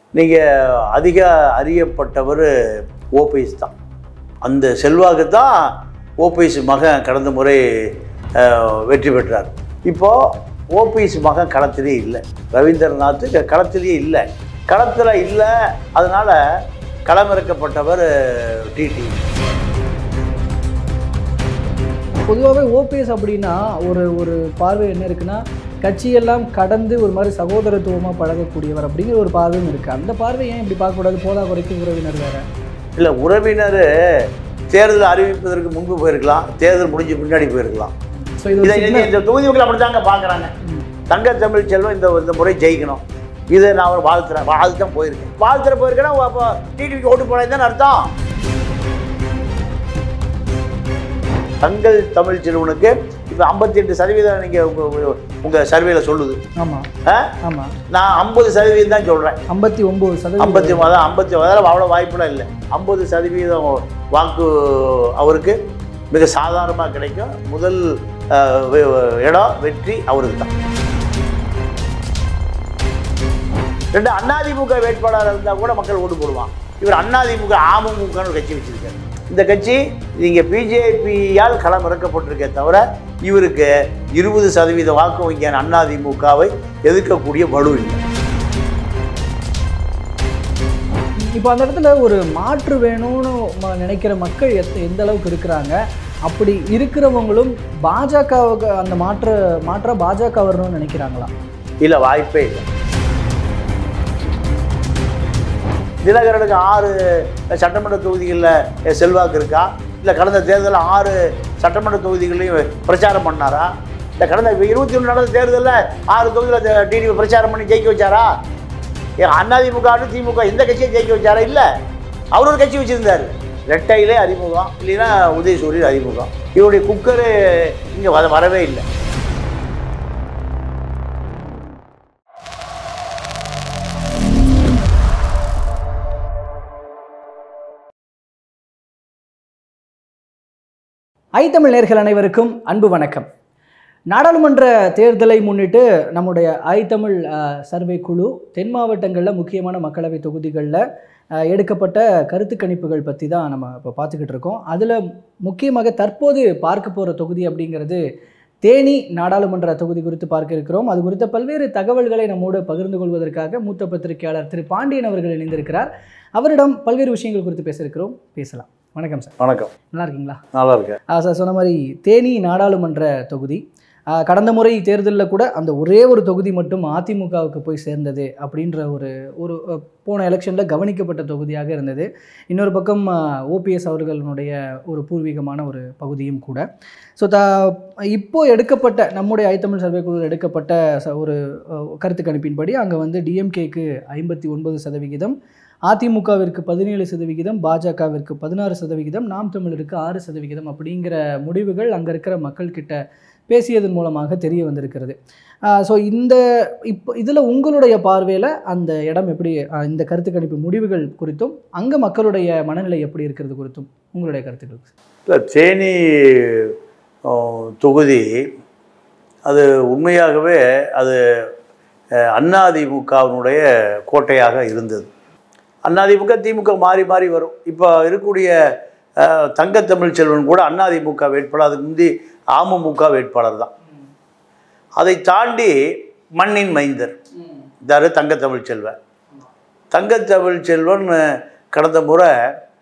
நீங்கள் அதிக அறியப்பட்டவர் ஓபிஎஸ் தான் அந்த செல்வாக்கு தான் ஓபிஎஸ் மகன் கடந்த முறை அஹ், வெற்றி பெற்றார் இப்போது ஓபிஎஸ் மகன் களத்திலே இல்லை ரவீந்திரநாத் க- களத்திலே இல்லை களத்தில் இல்லை அதனால் களமிறக்கப்பட்டவர் டிடி பொதுவாகவே ஓபிஎஸ் அப்படின்னா ஒரு ஒரு பார்வை என்ன இருக்குன்னா கட்சியெல்லாம் கடந்து ஒரு மாதிரி சகோதரத்துவமாக பழகக்கூடியவர் அப்படிங்கிற ஒரு பார்வையும் இருக்குது அந்த பார்வை ஏன் இப்படி பார்க்கக்கூடாது போதா குறைக்கும் உறவினர் வேற இல்லை உறவினர் தேர்தல் அறிவிப்பதற்கு முன்பு போயிருக்கலாம் தேர்தல் முடிஞ்ச பின்னாடி போயிருக்கலாம் ஸோ இது ஒரு இதை signal. இந்த தொகுதி மக்கள் அப்படித்தாங்க பார்க்குறாங்க தங்க தமிழ் செல்வம் இந்த இந்த முறை ஜெயிக்கணும் இதை நான் ஒரு வாழ்த்துறேன் வாழ்த்து தான் போயிருக்கேன் வாழ்த்துற போயிருக்கேன்னா அப்போ டிடிவிக்கு ஓட்டு போனது தானே அர்த்தம் தங்கள் தமிழ் செல்வனுக்கு இப்போ ஐம்பத்தி எட்டு சதவீதம் நீங்கள் உங்கள் உங்கள் சர்வேல சொல்லுது ஆமாம் ஆ? ஆமாம் நான் ஐம்பது சதவீதம் தான் சொல்கிறேன் ஐம்பத்தி ஒம்பது சதவீதம் ஐம்பத்தி அதான் ஐம்பத்தி அதில் அவ்வளோ வாய்ப்புலாம் இல்லை ஐம்பது சதவீதம் வாக்கு அவருக்கு மிக சாதாரணமாக கிடைக்கும் முதல் அஹ், வெ- இடம் வெற்றி அவருக்கு தான் ரெண்டு அதிமுக வேட்பாளராக இருந்தால் கூட மக்கள் ஓட்டு போடுவான் இவர் அதிமுக அமமுகன்னு ஒரு கட்சி வச்சிருக்காரு இந்த கட்சி நீங்கள் பிஜேபியால் களம் இறக்கப்பட்டிருக்கே தவிர இவருக்கு இருபது சதவீத வாக்கு வங்கியான அதிமுகவை எதிர்க்கக்கூடிய வலு இல்லை இப்போ அந்த இடத்துல ஒரு மாற்று வேணும்னு ம- நினைக்கிற மக்கள் எத்த எந்த அளவுக்கு இருக்கிறாங்க அப்படி இருக்கிறவங்களும் பாஜகவுக்கு அந்த மாற்ற மாற்றா பாஜக வரணும்னு நினைக்கிறாங்களா இல்லை வாய்ப்பே இல்லை தினகரனுக்கு ஆறு சட்டமன்ற தொகுதிகளில் செல்வாக்கு இருக்கா இல்லை கடந்த தேர்தலில் ஆறு சட்டமன்ற தொகுதிகளையும் பிரச்சாரம் பண்ணாரா இல்லை கடந்த இருபத்தி ஒன்று நடந்த தேர்தலில் ஆறு தொகுதியில் டிடிவி பிரச்சாரம் பண்ணி ஜெயிக்க வச்சாரா ஏன் அதிமுக திமுக எந்த கட்சியை ஜெயிக்க வச்சாரா இல்லை அவர் ஒரு கட்சி வச்சுருந்தார் ரெட்டையிலே அறிமுகம் இல்லைன்னா உதயசூரியன் அறிமுகம் இவருடைய குக்கரு இங்கே வர வரவே இல்லை ஐத்தமிழ் நேர்கள் அனைவருக்கும் அன்பு வணக்கம் நாடாளுமன்ற தேர்தலை முன்னிட்டு நம்முடைய ஐத்தமிழ் அஹ், சர்வே குழு தென் மாவட்டங்களில் முக்கியமான மக்களவை தொகுதிகளில் அஹ், எடுக்கப்பட்ட கருத்து கணிப்புகள் பற்றி தான் நம்ம இப்போ பார்த்துக்கிட்டு இருக்கோம் அதில் முக்கியமாக தற்போது பார்க்க போகிற தொகுதி அப்படிங்கிறது தேனி நாடாளுமன்ற தொகுதி குறித்து பார்க்க இருக்கிறோம் அது குறித்த பல்வேறு தகவல்களை நம்மோடு பகிர்ந்து கொள்வதற்காக மூத்த பத்திரிகையாளர் திரு பாண்டியன் அவர்கள் இணைந்திருக்கிறார் அவரிடம் பல்வேறு விஷயங்கள் குறித்து பேச இருக்கிறோம் பேசலாம் வணக்கம் சார் வணக்கம் நல்லா இருக்கீங்களா நல்லா இருக்கேன் ஆ, சார் சொன்ன மாதிரி தேனி நாடாளுமன்ற தொகுதி ஆ, கடந்த முறை தேர்தலில் கூட அந்த ஒரே ஒரு தொகுதி மட்டும் அதிமுகவுக்கு போய் சேர்ந்தது அப்படின்ற ஒரு ஒரு அ, போன எலெக்ஷனில் கவனிக்கப்பட்ட தொகுதியாக இருந்தது இன்னொரு பக்கம் ஓபிஎஸ் அவர்களுடைய ஒரு பூர்வீகமான ஒரு பகுதியும் கூட ஸோ த இப்போ எடுக்கப்பட்ட நம்முடைய ஐத்தமிழ் சர்வே குழு எடுக்கப்பட்ட ச- ஒரு அ, கருத்து கணிப்பின்படி அங்கே வந்து டிஎம்கேக்கு ஐம்பத்தி ஒன்பது சதவிகிதம் அதிமுகவிற்கு பதினேழு சதவிகிதம் பாஜகவிற்கு பதினாறு சதவிகிதம் நாம் தமிழருக்கு ஆறு சதவிகிதம் அப்படிங்கிற முடிவுகள் அங்கே இருக்கிற மக்கள்கிட்ட பேசியதன் மூலமாக தெரிய வந்திருக்கிறது ஸோ இந்த இப்போ இதில் உங்களுடைய பார்வையில் அந்த இடம் எப்படி ஆஹ் இந்த கருத்து கணிப்பு முடிவுகள் குறித்தும் அங்கே மக்களுடைய மனநிலை எப்படி இருக்கிறது குறித்தும் உங்களுடைய கருத்துக்கள் இல்லை தேனி அஹ், தொகுதி அது உண்மையாகவே அது அஹ், அதிமுகவினுடைய கோட்டையாக இருந்தது அதிமுக திமுக மாறி மாறி வரும் இப்போ இருக்கக்கூடிய அஹ், தங்கத்தமிழ் செல்வன் கூட அதிமுக வேட்பாளர் அதுக்கு முந்தி அமமுக வேட்பாளர் தான் அதை தாண்டி மண்ணின் மைந்தர் இதாரு தங்கத்தமிழ் செல்வன் தங்கத்தமிழ் செல்வன் அஹ், கடந்த முறை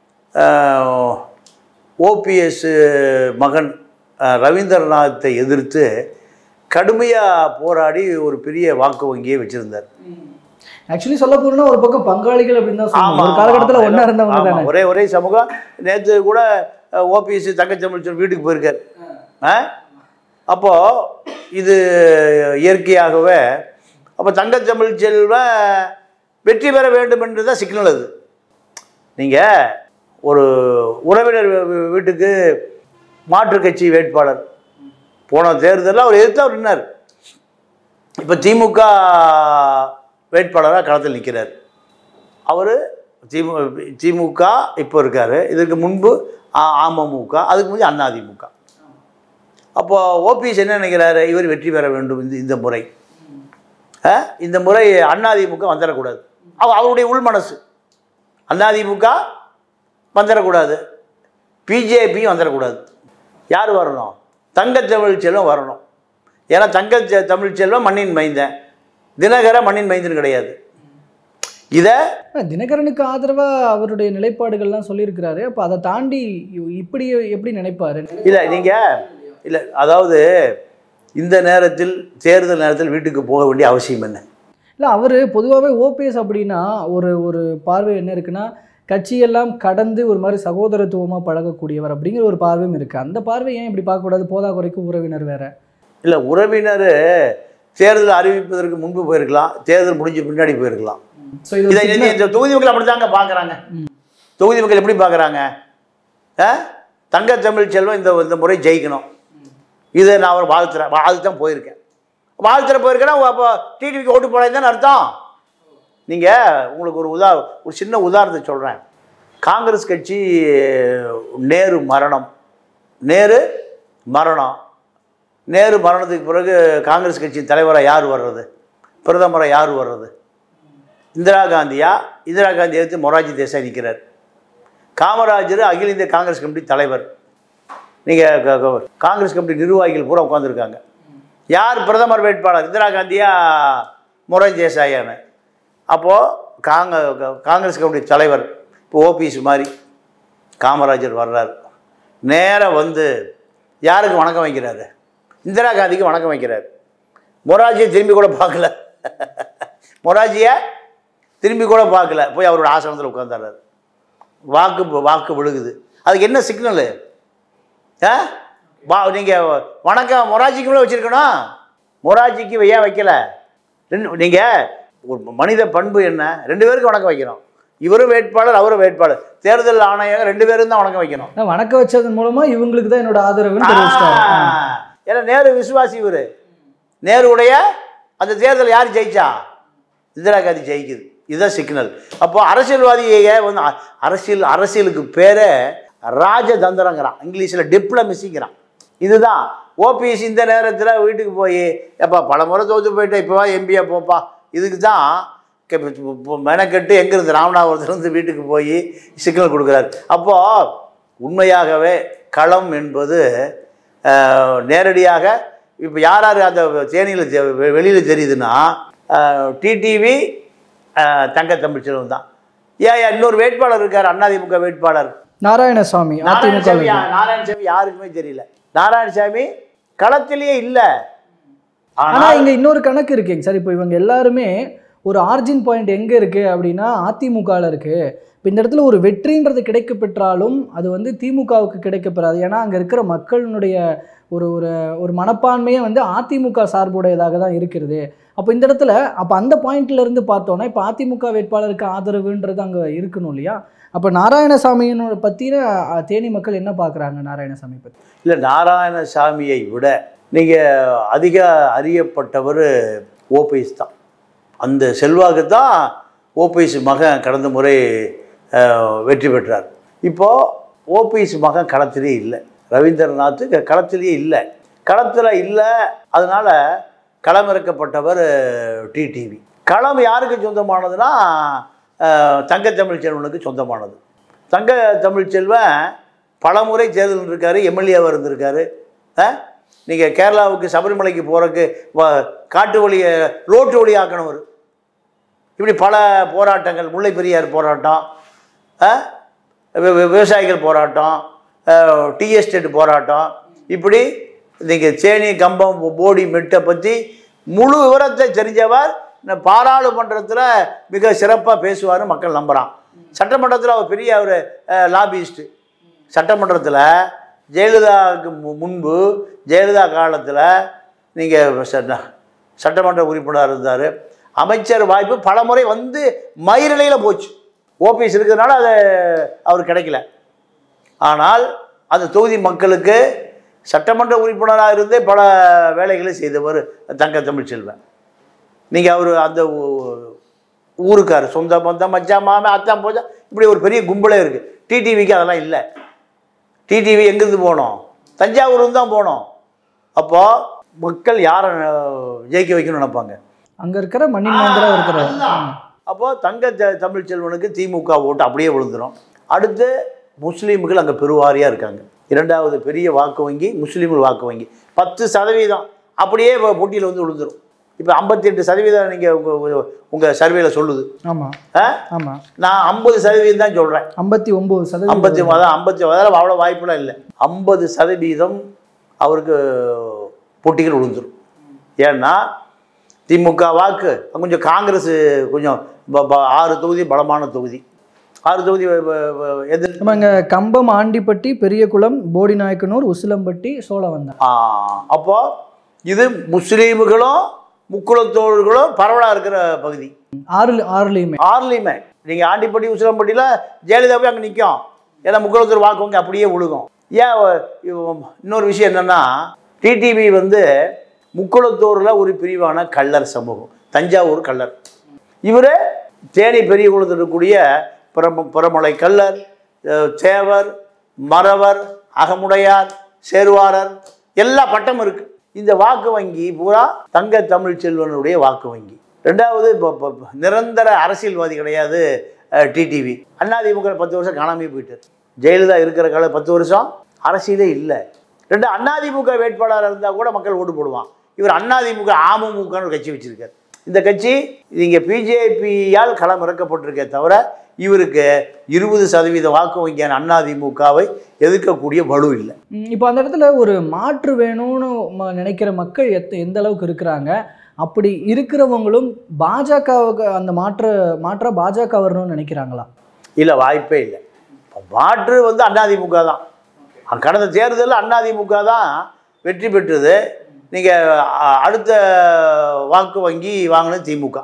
ஓபிஎஸ் மகன் அஹ், ரவீந்திரநாத்தை எதிர்த்து கடுமையாக போராடி ஒரு பெரிய வாக்கு வங்கியை வச்சுருந்தார் ஆக்சுவலி சொல்ல போறோம்னா ஒரு பக்கம் பங்காளிகள் அப்படின்னு தான் சொல்லணும் ஒரு காலகட்டத்தில் ஒன்றா இருந்தவங்க ஆமா, தானே ஒரே ஒரே சமூகம் நேற்று கூட ஓபிஎஸ் தங்கத்தமிழ் செல்வன் வீட்டுக்கு போயிருக்காரு ஆ அப்போ இது இயற்கையாகவே அப்போ தங்கத்தமிழ் செல்வன் வெற்றி பெற வேண்டும் என்று தான் சிக்னல் அது நீங்கள் ஒரு உறவினர் வீ- வீ- வீட்டுக்கு மாற்றுக் கட்சி வேட்பாளர் போன தேர்தலில் அவர் எதிர்த்து அவர் நின்னார் இப்போ திமுக வேட்பாளராக களத்தில் நிற்கிறார் அவர் திமு திமுக இப்போ இருக்கார் இதற்கு முன்பு அ- அமமுக அதுக்கு முந்தைய அதிமுக அப்போ ஓபிஎஸ் என்ன நினைக்கிறாரு இவர் வெற்றி பெற வேண்டும் இந்த இந்த முறை ஆ? இந்த முறை அதிமுக வந்துடக்கூடாது அவ அவருடைய உள்மனசு அதிமுக வந்துடக்கூடாது பிஜேபியும் வந்துடக்கூடாது யார் வரணும் தங்க தமிழ் செல்வம் வரணும் ஏன்னா தங்க செ- தமிழ் செல்வம் மண்ணின் மைந்தன் தினகர மண்ணின் மைந்தன் கிடையாது இதை ஆனா, தினகரனுக்கு ஆதரவா அவருடைய நிலைப்பாடுகள்லாம் சொல்லியிருக்கிறாரு அப்ப அதை தாண்டி இ- இப்படி எப்படி நினைப்பாரு இல்லை நீங்கள் இல்லை அதாவது இந்த நேரத்தில் தேர்தல் நேரத்தில் வீட்டுக்கு போக வேண்டிய அவசியம் என்ன இல்லை அவர் பொதுவாகவே ஓபிஎஸ் அப்படின்னா ஒரு ஒரு பார்வை என்ன இருக்குன்னா கட்சியெல்லாம் கடந்து ஒரு மாதிரி சகோதரத்துவமாக பழகக்கூடியவர் அப்படிங்கிற ஒரு பார்வையும் இருக்குது அந்த பார்வை ஏன் இப்படி பார்க்கக்கூடாது போதா குறைக்கும் உறவினர் வேற இல்லை உறவினர் தேர்தல் அறிவிப்பதற்கு முன்பு போயிருக்கலாம் தேர்தல் முடிஞ்ச பின்னாடி போயிருக்கலாம் ஸோ இது இதை ஒரு இதை- இந்த தொகுதி மக்கள் அப்படி தாங்க பார்க்குறாங்க ம். தொகுதி மக்கள் எப்படி பார்க்குறாங்க தங்க தமிழ் செல்வம் இந்த இந்த முறை ஜெயிக்கணும் இதை நான் அவர் வாழ்த்துறேன் வாழ்த்து தான் போயிருக்கேன் வாழ்த்துற போயிருக்கேன்னா அப்போ டிடிவிக்கு ஓட்டு போடாது தானே அர்த்தம் நீங்கள் உங்களுக்கு ஒரு உதா ஒரு சின்ன உதாரணத்தை சொல்கிறேன் காங்கிரஸ் கட்சி நேரு மரணம் நேரு மரணம் நேரு மரணத்துக்கு பிறகு காங்கிரஸ் கட்சியின் தலைவராக யார் வர்றது பிரதமராக யார் வர்றது இந்திரா காந்தியா இந்திரா காந்தி எடுத்து மொராஜி தேசாய் நிற்கிறார் காமராஜர் அகில இந்திய காங்கிரஸ் கமிட்டி தலைவர் நீங்கள் காங்கிரஸ் கமிட்டி நிர்வாகிகள் பூரா உட்காந்துருக்காங்க யார் பிரதமர் வேட்பாளர் இந்திரா காந்தியா மொராஜி தேசாயான்னு அப்போது காங்க காங்கிரஸ் கமிட்டி தலைவர் இப்போ ஓபிஎஸ் மாதிரி காமராஜர் வர்றார் நேராக வந்து யாருக்கு வணக்கம் வைக்கிறாரு இந்திரா காந்திக்கு வணக்கம் வைக்கிறார் மொராஜியை திரும்பி கூட பார்க்கல மொராஜியை திரும்பி கூட பார்க்கல போய் அவரோட ஆசிரமத்தில் உட்காந்துறாரு வாக்கு வாக்கு விழுகுது அதுக்கு என்ன சிக்னலு ஆ வா நீங்கள் வணக்கம் மொராஜிக்கு கூட வச்சுருக்கணும் மொராஜிக்கு ஏன் வைக்கல ரெண்டு நீங்கள் ஒரு மனித பண்பு என்ன ரெண்டு பேருக்கு வணக்கம் வைக்கணும் இவரும் வேட்பாளர் அவரும் வேட்பாளர் தேர்தல் ஆணையம் ரெண்டு பேரும் தான் வணக்கம் வைக்கணும் ஆனா, வணக்க வச்சதன் மூலமா இவங்களுக்கு தான் என்னோட ஆதரவுன்னு தெரிவிச்சிட்டாரு ஆ, ஏன்னா நேரு விசுவாசி இவர் நேருடைய அந்த தேர்தல் யார் ஜெயிச்சா இந்திரா காந்தி ஜெயிக்குது இதுதான் சிக்னல் அப்போ அரசியல்வாதியை வந்து அ- அரசியல் அரசியலுக்கு பேரே ராஜதந்திரங்கிறான் இங்கிலீஷில் டிப்ளமசிங்கிறான் இதுதான் ஓபிஎஸ் இந்த நேரத்தில் வீட்டுக்கு போய் எப்பா பல முறை தோற்று போயிட்டேன் இப்போ எம்பியா போப்பா இதுக்கு தான் கெ- இப்போ- இப்போ மெனக்கெட்டு எங்கேருந்து ராமநாதபுரத்துலேருந்து வீட்டுக்கு போய் சிக்னல் கொடுக்குறாரு அப்போது உண்மையாகவே களம் என்பது அஹ், நேரடியாக இப்போ யார் யார் அந்த தேனியில் வெளியில் தெரியுதுன்னா டிடிவி தங்க தமிழ்ச்செல்வன் தான் ஏன் ஏன் இன்னொரு வேட்பாளர் இருக்கார் அதிமுக வேட்பாளர் நாராயணசாமி அதிமுக நாராயணசாமி யா- நாராயணசாமி யாருக்குமே தெரியல நாராயணசாமி களத்திலேயே இல்லை ஆனா ஆனால் இங்க இன்னொரு கணக்கு இருக்குங்க சார் இப்போ இவங்க எல்லாருமே ஒரு ஆர்ஜின் பாயிண்ட் எங்க இருக்கு அப்படின்னா அதிமுகவில் இருக்கு இப்போ இந்த இடத்துல ஒரு வெற்றின்றது கிடைக்க பெற்றாலும் அது வந்து திமுகவுக்கு கிடைக்க பெறாது ஏன்னா அங்க இருக்கிற மக்களினுடைய ஒரு ஒரு ஒரு மனப்பான்மையே வந்து அதிமுக சார்புடையதாக தான் இருக்கிறது அப்போ இந்த இடத்துல அப்போ அந்த பாயிண்ட்ல இருந்து பார்த்தோன்னா இப்போ அதிமுக வேட்பாளருக்கு ஆதரவுன்றது அங்கே இருக்கணும் இல்லையா அப்போ நாராயணசாமியினோட பற்றின தேனி மக்கள் என்ன பார்க்குறாங்க நாராயணசாமி பற்றி இல்லை நாராயணசாமியை விட நீங்கள் அதிக அறியப்பட்டவர் ஓபிஎஸ் தான் அந்த செல்வாக்கு தான் ஓபிஎஸ் மகன் கடந்த முறை அஹ், வெற்றி பெற்றார் இப்போது ஓபிஎஸ் மகன் களத்திலே இல்லை ரவீந்திரநாத் க- களத்திலேயே இல்லை களத்தில் இல்லை அதனால் களமிறக்கப்பட்டவர் டிடிவி களம் யாருக்கு சொந்தமானதுன்னா அஹ், தங்க தமிழ்ச்செல்வனுக்கு சொந்தமானது தங்க தமிழ்ச்செல்வன் பலமுறை தேர்தல் இருக்காரு எம்எல்ஏவாக இருந்திருக்காரு நீங்கள் கேரளாவுக்கு சபரிமலைக்கு போகிறக்கு காட்டு வழியை ரோட்டு வழி ஆக்கணவர் இப்படி பல போராட்டங்கள் முல்லை பெரியார் போராட்டம் ஆ? வி- வி- விவசாயிகள் போராட்டம் டீ எஸ்டேட் போராட்டம் இப்படி நீங்கள் தேனி கம்பம் போடி மெட்டை பற்றி முழு விவரத்தை தெரிஞ்சவர் இந்த பாராளுமன்றத்தில் மிக சிறப்பாக பேசுவார் மக்கள் நம்புகிறான் சட்டமன்றத்தில் அவர் பெரிய ஒரு லாபியிஸ்ட்டு சட்டமன்றத்தில் ஜெயலலிதாவுக்கு மு- முன்பு ஜெயலலிதா காலத்தில் நீங்கள் சட்டமன்ற உறுப்பினராக இருந்தார் அமைச்சர் வாய்ப்பு பல முறை வந்து மயிரிழையில் போச்சு ஓபிஎஸ் இருக்கிறதுனால அது அவர் கிடைக்கல ஆனால் அந்த தொகுதி மக்களுக்கு சட்டமன்ற உறுப்பினராக இருந்தே பல வேலைகளை செய்தவர் தங்க தமிழ்ச்செல்வன் நீங்கள் அவர் அந்த ஊ- ஊருக்கார் சொந்த பந்தம் மச்சான் மாமன் அத்தான் போச்சா இப்படி ஒரு பெரிய கும்பலே இருக்குது டிடிவிக்கு அதெல்லாம் இல்லை டிடிவி எங்கேருந்து போனோம் தஞ்சாவூர்லேருந்து தான் போனோம் அப்போது மக்கள் யாரை அஹ், ஜெயிக்க வைக்கணும்னு நினைப்பாங்க அங்கே இருக்கிற மண்ணின் மைந்தராக இருக்கிற அப்போது தங்க த- தமிழ்ச்செல்வனுக்கு திமுக ஓட்டு அப்படியே விழுந்துடும் அடுத்து முஸ்லீம்கள் அங்கே பெருவாரியாக இருக்காங்க இரண்டாவது பெரிய வாக்கு வங்கி முஸ்லீம்கள் வாக்கு வங்கி பத்து சதவீதம் அப்படியே போட்டியில் வந்து விழுந்துடும் இப்போ ஐம்பத்தி எட்டு சதவீதம் நீங்கள் உங்கள் உங்கள் சர்வேல சொல்லுது ஆமாம் ஆ? ஆமாம் நான் ஐம்பது சதவீதம் தான் சொல்கிறேன் ஐம்பத்தி ஒம்பது சதவீதம் ஐம்பத்தி அதான் ஐம்பத்தி அதில் அவ்வளோ வாய்ப்புலாம் இல்லை ஐம்பது சதவீதம் அவருக்கு போட்டிகள் விழுந்துடும் ஏன்னா திமுக வாக்கு கொஞ்சம் காங்கிரஸ் கொஞ்சம் ப- ப- ஆறு தொகுதி பலமான தொகுதி ஆறு தொகுதி வ- வ- வ- எதிர் நம்ம இங்கே கம்பம் ஆண்டிப்பட்டி பெரியகுளம் போடிநாயக்கனூர் உசிலம்பட்டி சோழவந்தான் ஆ, அப்போ இது முஸ்லீம்களும் முக்குலத்தோர்களும் பரவலாக இருக்கிற பகுதி ஆறு ஆறுலேயுமே ஆறுலையுமே நீங்கள் ஆண்டிப்பட்டி உசிலம்பட்டியில் ஜெயலலிதா போய் அங்கே நிற்கும் ஏன்னா முக்குளத்தூர் வாக்குவங்க அப்படியே விழுகும் ஏன் வ- இவ- இன்னொரு விஷயம் என்னென்னா டிடிவி வந்து முக்குளத்தூரில் ஒரு பிரிவான கள்ளர் சமூகம் தஞ்சாவூர் கள்ளர் இவர் தேனி பெரிய குளத்தில் இருக்கக்கூடிய பிரம பிரமலை கள்ளர் அஹ், தேவர் மறவர் அகமுடையார் சேருவாரர் எல்லா பட்டமும் இருக்கு இந்த வாக்கு வங்கி பூரா தங்க தமிழ் செல்வனுடைய வாக்கு வங்கி ரெண்டாவது இப்ப- இப்ப- இப்ப நிரந்தர அரசியல்வாதி கிடையாது டிடிவி அதிமுக பத்து வருஷம் காணாமே போயிட்டார் ஜெயலலிதா இருக்கிற கால பத்து வருஷம் அரசியலே இல்லை ரெண்டு அதிமுக வேட்பாளராக இருந்தால் கூட மக்கள் ஓட்டு போடுவான் இவர் அதிமுக அமமுகன்னு ஒரு கட்சி வச்சிருக்காரு இந்த கட்சி இங்கே பிஜேபியால் களம் இறக்கப்பட்டிருக்கே தவிர இவருக்கு இருபது சதவீத வாக்கு வங்கியான அதிமுகவை எதிர்க்கக்கூடிய வலு இல்லை ம், இப்போ அந்த இடத்துல ஒரு மாற்று வேணும்னு ம- நினைக்கிற மக்கள் எத்த எந்த அளவுக்கு இருக்கிறாங்க அப்படி இருக்கிறவங்களும் பாஜகவுக்கு அந்த மாற்று மாற்றா பாஜக வரணும்னு நினைக்கிறாங்களா இல்லை வாய்ப்பே இல்லை இப்ப மாற்று வந்து அதிமுக தான் அ- கடந்த தேர்தலில் அதிமுக தான் வெற்றி பெற்றது நீங்கள் அடுத்த வாக்கு வங்கி வாங்கினது திமுக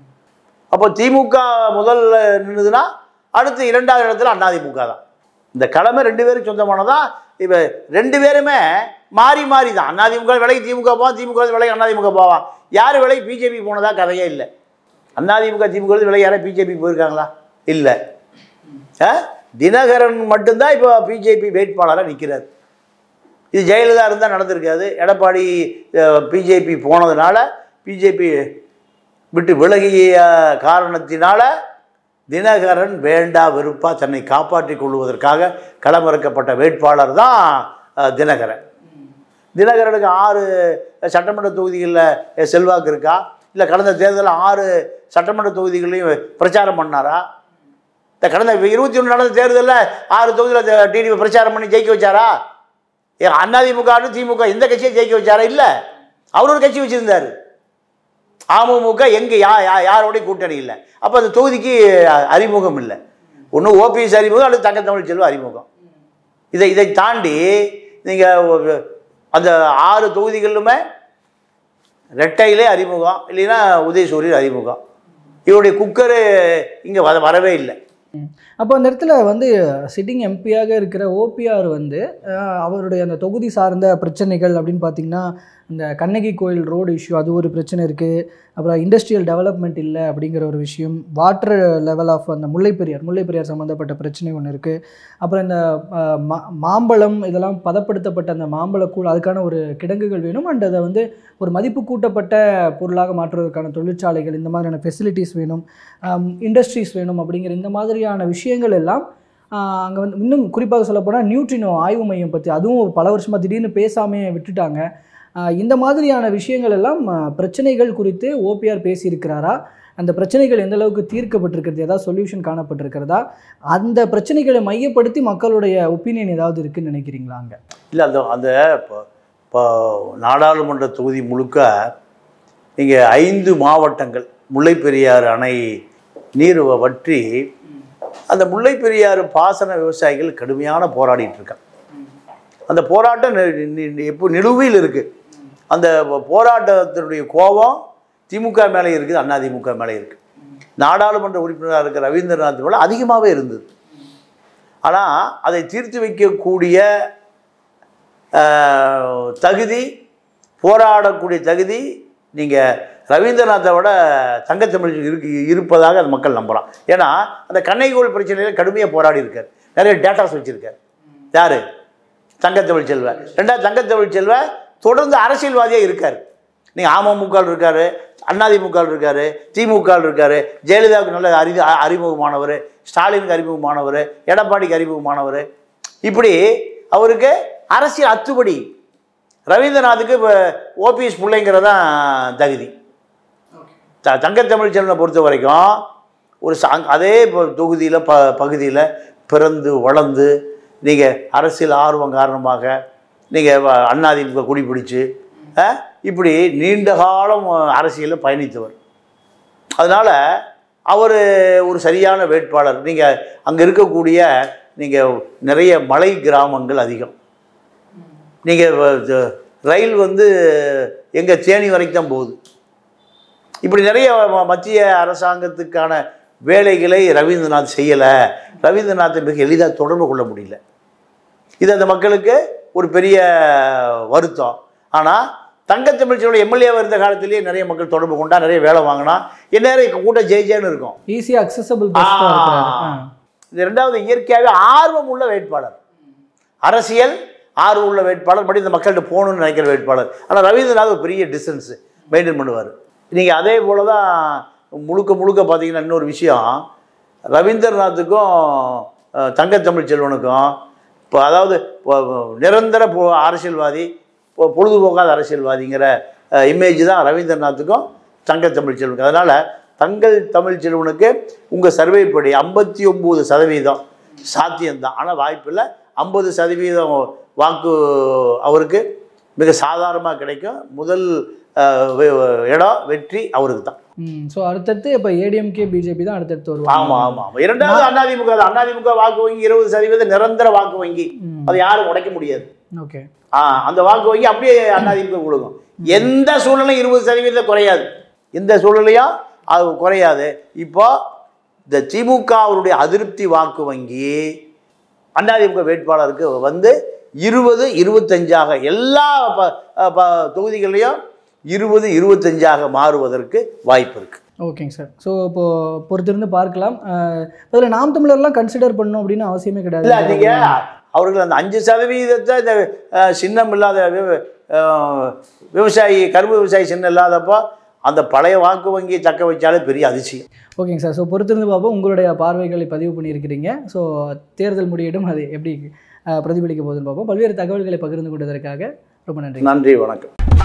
அப்போ திமுக முதல்ல நின்றுதுன்னா அடுத்து இரண்டாவது இடத்துல அதிமுக தான் இந்த கடமை ரெண்டு பேருக்கு சொந்தமானதா இப்போ ரெண்டு பேருமே மாறி மாறி தான் அதிமுக விலைக்கு திமுக போவான் திமுக விலைக்கு அதிமுக போவான் யார் விலைக்கு பிஜேபி போனதா கதையே இல்லை அதிமுக திமுக விலை யாரும் பிஜேபி போயிருக்காங்களா இல்லை ஆ? தினகரன் மட்டும்தான் இப்போ பிஜேபி வேட்பாளராக நிற்கிறார் இது ஜெயலலிதா இருந்தால் நடந்திருக்காது எடப்பாடி பிஜேபி போனதுனால பிஜேபி விட்டு விலகிய காரணத்தினால தினகரன் வேண்டா வெறுப்பா தன்னை காப்பாற்றிக் கொள்வதற்காக களமிறக்கப்பட்ட வேட்பாளர் தான் அஹ், தினகரன் தினகரனுக்கு ஆறு சட்டமன்ற தொகுதிகளில் செல்வாக்கு இருக்கா இல்லை கடந்த தேர்தலில் ஆறு சட்டமன்ற தொகுதிகளையும் பிரச்சாரம் பண்ணாரா இந்த கடந்த இருபத்தி ஒன்று நடந்த தேர்தலில் ஆறு தொகுதியில் டிடிவி பிரச்சாரம் பண்ணி ஜெயிக்க வச்சாரா ஏ அதிமுக திமுக எந்த கட்சியை ஜெயிக்க வச்சாரா இல்லை அவர் ஒரு கட்சி வச்சுருந்தார் அமமுக எங்கே யா யா யாரோடையும் கூட்டணி இல்லை அப்போ அந்த தொகுதிக்கு அ- அறிமுகம் இல்லை ஒன்று ஓபிஎஸ் அறிமுகம் அல்லது தங்க தமிழ் செல்வம் அறிமுகம் இதை இதை தாண்டி நீங்கள் அந்த ஆறு தொகுதிகளிலுமே ரெட்டையிலே அறிமுகம் இல்லைன்னா உதயசூரியன் அறிமுகம் இவருடைய குக்கரு இங்கே வர வரவே இல்லை அப்போ அந்த இடத்துல வந்து சிட்டிங் எம்பியாக இருக்கிற ஓபிஆர் வந்து அஹ், அவருடைய அந்த தொகுதி சார்ந்த பிரச்சனைகள் அப்படின்னு பார்த்தீங்கன்னா இந்த கண்ணகி கோயில் ரோடு இஷ்யூ அது ஒரு பிரச்சனை இருக்குது அப்புறம் இண்டஸ்ட்ரியல் டெவலப்மெண்ட் இல்லை அப்படிங்கிற ஒரு விஷயம் வாட்டர் லெவல் ஆஃப் அந்த முல்லைப்பெரியார் முல்லைப்பெரியார் சம்மந்தப்பட்ட பிரச்சனை ஒன்று இருக்குது அப்புறம் இந்த அஹ், மா மாம்பழம் இதெல்லாம் பதப்படுத்தப்பட்ட அந்த மாம்பழக்கூழ் அதுக்கான ஒரு கிடங்குகள் வேணும் அண்ட் அதை வந்து ஒரு மதிப்பு கூட்டப்பட்ட பொருளாக மாற்றுவதற்கான தொழிற்சாலைகள் இந்த மாதிரியான ஃபெசிலிட்டிஸ் வேணும் இண்டஸ்ட்ரீஸ் வேணும் அப்படிங்கிற இந்த மாதிரியான விஷயங்கள் எல்லாம் அங்கே வந்து இன்னும் குறிப்பாக சொல்லப்போனால் நியூட்ரினோ ஆய்வு மையம் பற்றி அதுவும் பல வருஷமாக திடீர்னு பேசாமே விட்டுட்டாங்க ஆஹ் இந்த மாதிரியான விஷயங்கள் எல்லாம் ஆஹ் பிரச்சனைகள் குறித்து ஓபிஆர் பேசியிருக்கிறாரா அந்த பிரச்சனைகள் எந்த அளவுக்கு தீர்க்கப்பட்டிருக்கிறது ஏதாவது சொல்யூஷன் காணப்பட்டிருக்கிறதா அந்த பிரச்சனைகளை மையப்படுத்தி மக்களுடைய ஒப்பீனியன் ஏதாவது இருக்குன்னு நினைக்கிறீங்களா அங்கே இல்லை அந்த அந்த இப்போ இப்போ நாடாளுமன்ற தொகுதி முழுக்க இங்கே ஐந்து மாவட்டங்கள் முல்லைப்பெரியாறு அணை நீர் வ- வற்றி அந்த முல்லைப்பெரியாறு பாசன விவசாயிகள் கடுமையான போராடிட்டு இருக்காங்க அந்த போராட்டம் நி- நி- நி- இப்போ நிலுவையில் இருக்குது அந்த போராட்டத்தினுடைய கோபம் திமுக மேலே இருக்குது அதிமுக மேலே இருக்குது நாடாளுமன்ற உறுப்பினராக இருக்கிற ரவீந்திரநாத் மேலே அதிகமாகவே இருந்தது ஆனால் அதை தீர்த்து வைக்கக்கூடிய ஆஹ், தகுதி போராடக்கூடிய தகுதி நீங்கள் ரவீந்திரநாத்தை விட தங்கத்தமிழ் இருக்கு இருப்பதாக அந்த மக்கள் நம்புகிறான் ஏன்னா அந்த கண்ணைகோள் பிரச்சனையில் கடுமையாக போராடி இருக்கார் நிறைய டேட்டாஸ் வச்சுருக்கார் யார் தங்கத்தமிழ் செல்வன் ரெண்டாவது தங்கத்தமிழ் செல்வன் தொடர்ந்து அரசியல்வாதியாக இருக்கார் நீங்கள் அமமுக இருக்கார் அதிமுக இருக்காரு திமுக இருக்காரு ஜெயலலிதாவுக்கு நல்ல அறி அறிமுகமானவர் ஸ்டாலினுக்கு அறிமுகமானவர் எடப்பாடிக்கு அறிமுகமானவர் இப்படி அவருக்கு அரசியல் அத்துப்படி ரவீந்திரநாத்துக்கு இப்போ ஓபிஎஸ் பிள்ளைங்கிறதான் தகுதி த தங்கத்தமிழ் செல்வனை பொறுத்த வரைக்கும் ஒரு சா அதே தொகுதியில் ப பகுதியில் பிறந்து வளர்ந்து நீங்கள் அரசியல் ஆர்வம் காரணமாக நீங்கள் அண்ணாதிமுக குடி பிடிச்சு அஹ், இப்படி நீண்ட காலம் அரசியலில் பயணித்தவர் அதனால் அவர் ஒரு சரியான வேட்பாளர் நீங்கள் அங்கே இருக்கக்கூடிய நீங்கள் நிறைய மலை கிராமங்கள் அதிகம் நீங்கள் ரயில் வந்து எங்கள் தேனி வரைக்கும் தான் போகுது இப்படி நிறைய ம- மத்திய அரசாங்கத்துக்கான வேலைகளை ரவீந்திரநாத் செய்யலை ரவீந்திரநாத்தை மிக எளிதாக தொடர்பு கொள்ள முடியல இது அந்த மக்களுக்கு ஒரு பெரிய வருத்தம் ஆனால் தங்கத்தமிழ்ச்சியோட எம்எல்ஏவாக இருந்த காலத்திலேயே நிறைய மக்கள் தொடர்பு கொண்டா நிறைய வேலை வாங்கினா எந்நேரம் கூட்டம் ஜெய் ஜெயன்னு இருக்கும் ஈஸியாக அக்சசபிள் பெஸ்ட்டாக இருக்கிறாரு ஆ. இது ரெண்டாவது இயற்கையாகவே ஆர்வம் உள்ள வேட்பாளர் அரசியல் ஆர்வம் உள்ள வேட்பாளர் படி இந்த மக்கள்கிட்ட போகணும்னு நினைக்கிற வேட்பாளர் ஆனால் ரவீந்திரநாத் ஒரு பெரிய டிஸ்டன்ஸு மெயின்டைன் பண்ணுவார் நீங்கள் அதே போல தான் முழுக்க முழுக்க பார்த்தீங்கன்னா இன்னொரு விஷயம் ரவீந்திரநாத்துக்கும் அஹ், தங்கத்தமிழ் செல்வனுக்கும் இப்போ அதாவது இப்போ நிரந்தர பொ அரசியல்வாதி இப்போ பொழுதுபோக்காத அரசியல்வாதிங்கிற இமேஜ் தான் ரவீந்திரநாத்துக்கும் தங்கத்தமிழ் செல்வனுக்கு அதனால் தங்கள் தமிழ் செல்வனுக்கு உங்கள் சர்வே படி ஐம்பத்தி ஒம்பது சதவீதம் சாத்தியம்தான் ஆனால் வாய்ப்பில்லை ஐம்பது சதவீதம் வாக்கு அவருக்கு மிக சாதாரணமாக கிடைக்கும் முதல் அஹ், வெ- இடம் வெற்றி அவருக்கு தான் ம் ஸோ அடுத்தடுத்து இப்போ ஏடிஎம்கே பிஜேபி தான் அடுத்தடுத்து வருவாங்க ஆமாம் ஆமாம் ஆமாம் இரண்டாவது அதிமுக தான் அதிமுக வாக்கு வங்கி இருபது சதவீதம் நிரந்தர வாக்கு வங்கி ம் அதை யாரும் உடைக்க முடியாது ஓகே ஆ அந்த வாக்கு வங்கி அப்படியே அதிமுக கொடுக்கும் எந்த சூழ்நிலையும் இருபது சதவீதம் குறையாது எந்த சூழ்நிலையும் அது குறையாது இப்போ இந்த திமுக அவருடைய அதிருப்தி வாக்கு வங்கி அதிமுக வேட்பாளருக்கு வந்து இருபது இருபத்தஞ்சாக எல்லா ப ப தொகுதிகளையும் இருபது இருபத்தஞ்சாக மாறுவதற்கு வாய்ப்பு இருக்குது ஓகேங்க சார் ஸோ இப்போ பொறுத்திருந்து பார்க்கலாம் அதில் நாம் தமிழர்லாம் கன்சிடர் பண்ணணும் அப்படின்னு அவசியமே இல்லை கிடையாது நீங்கள் அவர்கள் அந்த அஞ்சு சதவீதத்தை இந்த அஹ், சின்னம் இல்லாத விவ- அஹ், விவசாயி கரும்பு விவசாயி சின்னம் இல்லாதப்போ அந்த பழைய வாக்கு வங்கியை தக்க வச்சாலே பெரிய அதிசயம் ஓகேங்க சார் ஸோ பொறுத்திருந்து பார்ப்போம் உங்களுடைய பார்வைகளை பதிவு பண்ணியிருக்கிறீங்க ஸோ தேர்தல் முடியிடும் அது எப்படி அஹ், பிரதிபலிக்க போகுதுன்னு பார்ப்போம் பல்வேறு தகவல்களை பகிர்ந்து கொண்டதற்காக ரொம்ப நன்றி நன்றி வணக்கம்